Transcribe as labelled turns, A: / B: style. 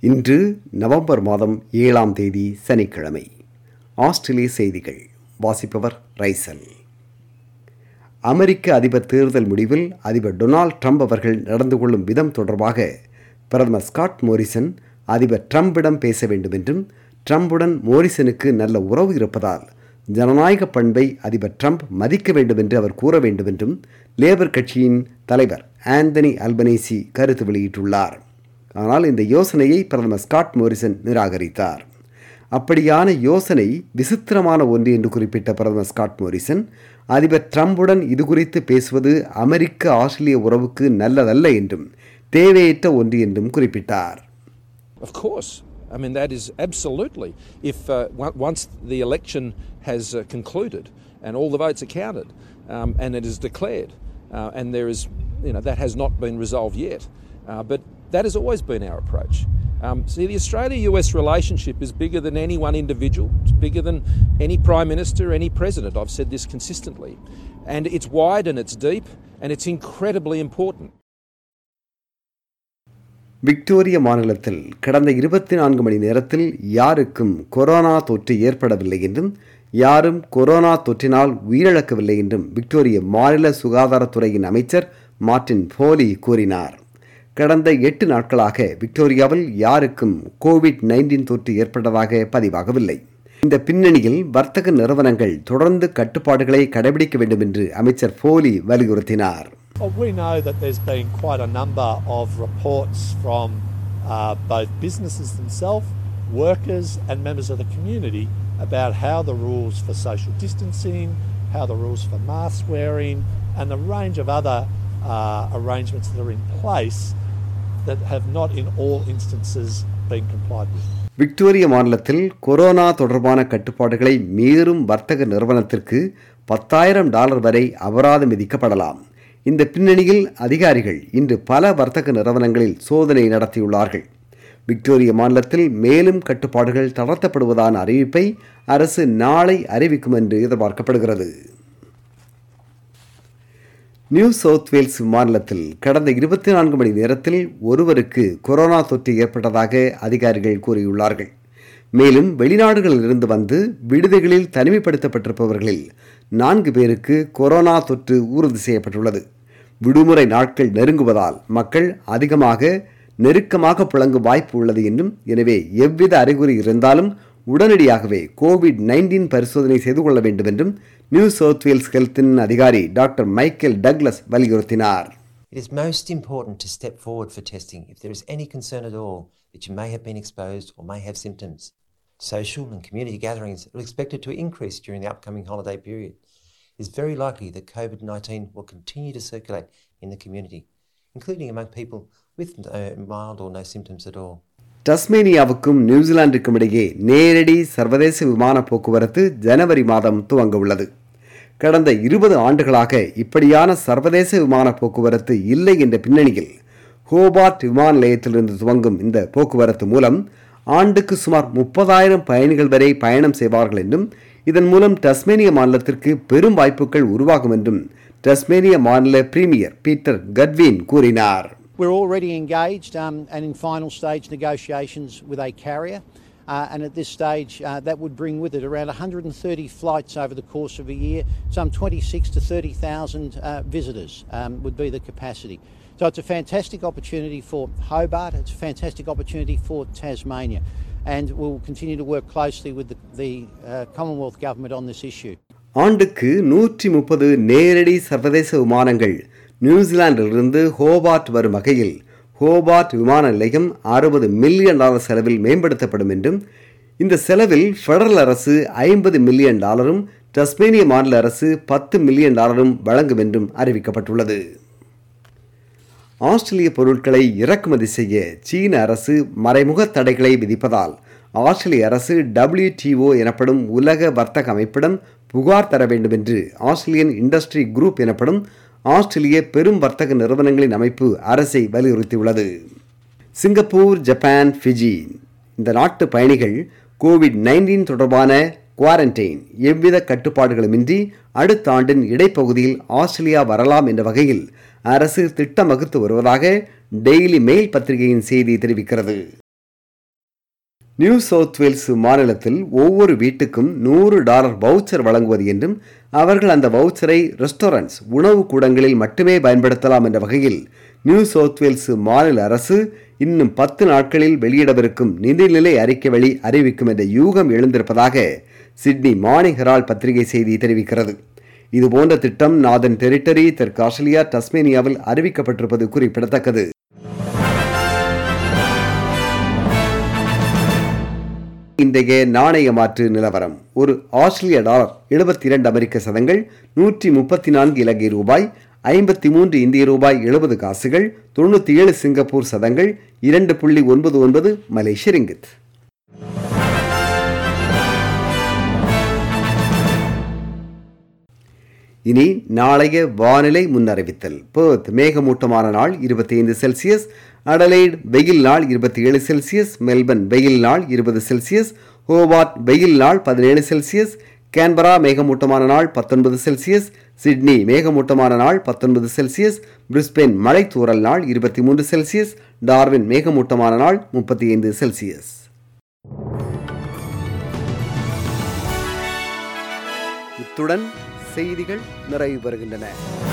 A: இன்று நவம்பர் மாதம் ஏழாம் தேதி சனிக்கிழமை ஆஸ்திரேலிய செய்திகள் வாசிப்பவர் ரைசல் அமெரிக்க அதிபர் தேர்தல் முடிவில் அதிபர் டொனால்ட் ட்ரம்ப் அவர்கள் நடந்து கொள்ளும் விதம் தொடர்பாக பிரதமர் ஸ்காட் மோரிசன் அதிபர் ட்ரம்பிடம் பேச வேண்டும் என்றும் ட்ரம்புடன் மோரிசனுக்கு நல்ல உறவு இருப்பதால் ஜனநாயக பண்பை அதிபர் ட்ரம்ப் மதிக்க வேண்டும் என்று அவர் கூற வேண்டும் என்றும் லேபர் கட்சியின் தலைவர் ஆந்தனி அல்பனேசி கருத்து வெளியிட்டுள்ளார் ஆனால் இந்த யோசனையை பிரதமர் ஸ்காட் மோரிசன் நிராகரித்தார் அப்படியான யோசனை விசித்திரமான ஒன்று என்று குறிப்பிட்ட பிரதமர் ஸ்காட் மோரிசன் அதிபர் ட்ரம்புடன் இது குறித்து பேசுவது அமெரிக்க ஆஸ்திரேலிய உறவுக்கு நல்லதல்ல என்றும் தேவையற்ற ஒன்று என்றும் குறிப்பிட்டார்
B: Of course. I mean, that is absolutely. If uh, on- once the election has uh, concluded and all the votes are counted um, and it is declared, uh, and there is, you know, that has not been resolved yet, uh, but that has always been our approach. Um, see, the Australia US relationship is bigger than any one individual, it's bigger than any Prime Minister, any President. I've said this consistently. And it's wide and it's deep and it's incredibly important.
A: Victoria மாநிலத்தில் கடந்த இருபத்தி நான்கு மணி நேரத்தில் யாருக்கும் corona தொற்று ஏற்படவில்லை என்றும் யாரும் கொரோனா தொற்றினால் உயிரிழக்கவில்லை என்றும் விக்டோரிய மாநில சுகாதாரத்துறையின் அமைச்சர் மார்டின் போலி கூறினார் கடந்த எட்டு நாட்களாக விக்டோரியாவில் யாருக்கும் கோவிட் நைன்டீன் தொற்று ஏற்பட்டதாக பதிவாகவில்லை இந்த பின்னணியில் வர்த்தக நிறுவனங்கள் தொடர்ந்து கட்டுப்பாடுகளை கடைபிடிக்க வேண்டும் என்று அமைச்சர் போலி வலியுறுத்தினார்
C: Well, we know that there's been quite a number of reports from uh, both businesses themselves, workers, and members of the community about how the rules for social distancing, how the rules for mask wearing, and the range of other uh, arrangements that are in place that have not in all instances been complied with.
A: Victoria மாநிலத்தில் corona தொடர்பான கட்டுப்பாடுகளை மீறும் வர்த்தக நிறுவனத்திற்கு பத்தாயிரம் dollar வரை அபராதம் விதிக்கப்படலாம் இந்த பின்னணியில் அதிகாரிகள் இன்று பல வர்த்தக நிறுவனங்களில் சோதனை நடத்தியுள்ளார்கள் விக்டோரிய மாநிலத்தில் மேலும் கட்டுப்பாடுகள் தளர்த்தப்படுவதான அறிவிப்பை அரசு நாளை அறிவிக்கும் என்று எதிர்பார்க்கப்படுகிறது நியூ சவுத் வேல்ஸ் மாநிலத்தில் கடந்த இருபத்தி நான்கு மணி நேரத்தில் ஒருவருக்கு கொரோனா தொற்று ஏற்பட்டதாக அதிகாரிகள் கூறியுள்ளார்கள் மேலும் வெளிநாடுகளில் இருந்து வந்து விடுதிகளில் தனிமைப்படுத்தப்பட்டிருப்பவர்களில் நான்கு பேருக்கு கொரோனா தொற்று உறுதி செய்யப்பட்டுள்ளது விடுமுறை நாட்கள் நெருங்குவதால் மக்கள் அதிகமாக நெருக்கமாக புழங்கும் வாய்ப்பு உள்ளது என்றும் எனவே எவ்வித அறிகுறி இருந்தாலும் உடனடியாகவே கோவிட் நைன்டீன் பரிசோதனை செய்து கொள்ள வேண்டும் என்றும் நியூ சவுத் வேல்ஸ் ஹெல்த்தின் அதிகாரி டாக்டர் மைக்கேல் டக்ளஸ் வலியுறுத்தினார்
D: It is most important to step forward for testing if there is any concern at all that you may have been exposed or may have symptoms. Social and community gatherings are expected to increase during the upcoming holiday period. It is very likely that COVID 19 will continue to circulate in the community, including among people with no, mild or no symptoms at all.
A: டஸ்மேனியாவுக்கும் நியூசிலாந்துக்கும் இடையே நேரடி சர்வதேச விமான போக்குவரத்து ஜனவரி மாதம் துவங்க உள்ளது கடந்த இருபது ஆண்டுகளாக இப்படியான சர்வதேச விமான போக்குவரத்து இல்லை என்ற பின்னணியில் ஹோபார்ட் விமான நிலையத்திலிருந்து துவங்கும் இந்த போக்குவரத்து மூலம் ஆண்டுக்கு சுமார் முப்பதாயிரம் பயணிகள் வரை பயணம் செய்வார்கள் என்றும் இதன் மூலம் டஸ்மேனிய மாநிலத்திற்கு பெரும் வாய்ப்புகள் உருவாகும் என்றும் டஸ்மேனிய மாநில பிரீமியர் பீட்டர் கட்வின் கூறினார்
E: We're already engaged um, and in final stage negotiations with a carrier. Uh, and at this stage, uh, that would bring with it around 130 flights over the course of a year. Some 26 to 30,000 uh, visitors um, would be the capacity. So it's a fantastic opportunity for Hobart. It's a fantastic opportunity for Tasmania. And we'll continue to work closely with the, the uh, Commonwealth Government on this issue.
A: ஆண்டுக்கு நூற்றி முப்பது நேரடி சர்வதேச விமானங்கள் நியூசிலாந்திலிருந்து Hobart வரும் வகையில் Hobart விமான நிலையம் அறுபது மில்லியன் டாலர் செலவில் மேம்படுத்தப்படும் என்றும் இந்த செலவில் ஃபெடரல் அரசு ஐம்பது மில்லியன் டாலரும் டஸ்மேனிய மாநில அரசு பத்து மில்லியன் டாலரும் வழங்கும் என்றும் அறிவிக்கப்பட்டுள்ளது ஆஸ்திரேலிய பொருட்களை இறக்குமதி செய்ய சீன அரசு மறைமுக தடைகளை விதிப்பதால் ஆஸ்திரேலிய அரசு டபிள்யூடிஓ எனப்படும் உலக வர்த்தக அமைப்பிடம் புகார் தர வேண்டும் என்று ஆஸ்திரேலியன் இண்டஸ்ட்ரி குரூப் எனப்படும் ஆஸ்திரேலிய பெரும் வர்த்தக நிறுவனங்களின் அமைப்பு அரசை வலியுறுத்தியுள்ளது சிங்கப்பூர் ஜப்பான் ஃபிஜி இந்த நாட்டு பயணிகள் கோவிட் நைன்டீன் தொடர்பான குவாரண்டைன் எவ்வித கட்டுப்பாடுகளுமின்றி அடுத்த ஆண்டின் இடைப்பகுதியில் ஆஸ்திரேலியா வரலாம் என்ற வகையில் அரசு திட்டம் வகுத்து வருவதாக டெய்லி மெயில் பத்திரிகையின் செய்தி தெரிவிக்கிறது நியூ சவுத் வேல்ஸ் மாநிலத்தில் ஒவ்வொரு வீட்டுக்கும் நூறு டாலர் வவுச்சர் வழங்குவது என்றும் அவர்கள் அந்த வவுச்சரை ரெஸ்டாரண்ட்ஸ் உணவு கூடங்களில் மட்டுமே பயன்படுத்தலாம் என்ற வகையில் நியூ சவுத் வேல்ஸ் மாநில அரசு இன்னும் பத்து நாட்களில் வெளியிடவிருக்கும் நிதிநிலை அறிக்கை வழி அறிவிக்கும் என்ற யூகம் எழுந்திருப்பதாக சிட்னி மார்னிங் ஹெரால்ட் பத்திரிகை செய்தி தெரிவிக்கிறது இதுபோன்ற திட்டம் நாதன் டெரிட்டரி தெற்கு ஆஸ்திரேலியா டஸ்மேனியாவில் அறிவிக்கப்பட்டிருப்பது குறிப்பிடத்தக்கது இன்றைய நாணய மாற்று நிலவரம் ஒரு ஆஸ்திரேலிய டாலர் எழுபத்தி இரண்டு அமெரிக்க சதங்கள் நூற்றி முப்பத்தி நான்கு இலங்கை ரூபாய் ஐம்பத்தி மூன்று இந்திய ரூபாய் எழுபது காசுகள் தொண்ணூற்றி ஏழு சிங்கப்பூர் சதங்கள் இரண்டு புள்ளி ஒன்பது ஒன்பது மலேசிய ரிங்கித் இனி நாளைய வானிலை முன்னறிவித்தல் பேர்த் மேகமூட்டமான நாள் இருபத்தி ஐந்து செல்சியஸ் அடலைட் வெயில் நாள் இருபத்தி ஏழு செல்சியஸ் மெல்பர்ன் வெயில் நாள் இருபது செல்சியஸ் ஹோபார்ட் வெயில் நாள் பதினேழு செல்சியஸ் கேன்பரா மேகமூட்டமான நாள் பத்தொன்பது செல்சியஸ் சிட்னி மேகமூட்டமான நாள் பத்தொன்பது செல்சியஸ் பிரிஸ்பெயின் மழை தூறல் நாள் இருபத்தி மூன்று செல்சியஸ் டார்வின் மேகமூட்டமான நாள் முப்பத்தி ஐந்து செல்சியஸ் இத்துடன் செய்திகள் நிறைவு பெறுகின்றன